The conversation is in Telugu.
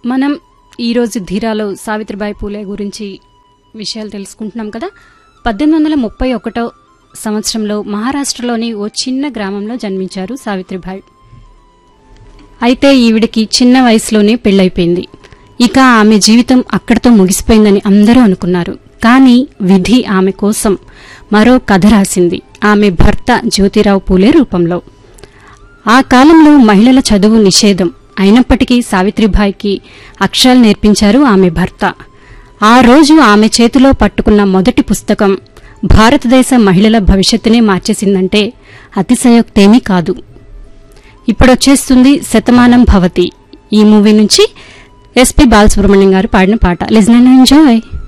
మనం ఈరోజు ధీరాలో సావిత్రిబాయి పూలే గురించి విషయాలు తెలుసుకుంటున్నాం కదా పద్దెనిమిది వందల ముప్పై ఒకటో సంవత్సరంలో మహారాష్ట్రలోని ఓ చిన్న గ్రామంలో జన్మించారు సావిత్రిబాయి అయితే ఈవిడికి చిన్న వయసులోనే పెళ్ళైపోయింది ఇక ఆమె జీవితం అక్కడితో ముగిసిపోయిందని అందరూ అనుకున్నారు కానీ విధి ఆమె కోసం మరో కథ రాసింది ఆమె భర్త జ్యోతిరావు పూలే రూపంలో ఆ కాలంలో మహిళల చదువు నిషేధం అయినప్పటికీ సావిత్రిబాయికి అక్షరాలు నేర్పించారు ఆమె భర్త ఆ రోజు ఆమె చేతిలో పట్టుకున్న మొదటి పుస్తకం భారతదేశ మహిళల భవిష్యత్తునే మార్చేసిందంటే అతిశయోక్తేమీ కాదు ఇప్పుడొచ్చేస్తుంది శతమానం భవతి ఈ మూవీ నుంచి ఎస్పి బాలసుబ్రహ్మణ్యం గారు పాడిన పాట లిజన్ ఎంజాయ్